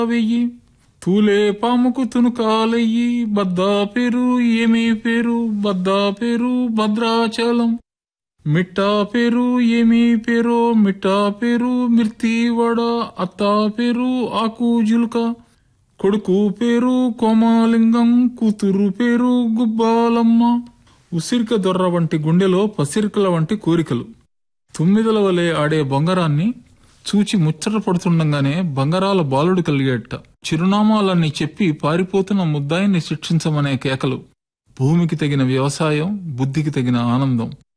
వెయ్యి తూలే పాముకు తునుకాలెయ్యి బద్దా పేరు ఏమీ పేరు బద్దా పేరు భద్రాచలం మిట్టా పేరు ఏమీ పేరో మిట్టా పేరు మిర్తివడ అత్తా పేరు ఆకు జులుక కొడుకు పేరు కోమాలింగం కూతురు పేరు గుబ్బాలమ్మ ఉసిరిక దొర్ర వంటి గుండెలో పసిరికల వంటి కోరికలు తుమ్మిదల వలె ఆడే బొంగరాన్ని చూచి ముచ్చట పడుతుండగానే బంగారాల బాలుడు కలిగేట చిరునామాలన్నీ చెప్పి పారిపోతున్న ముద్దాయిని శిక్షించమనే కేకలు భూమికి తగిన వ్యవసాయం బుద్ధికి తగిన ఆనందం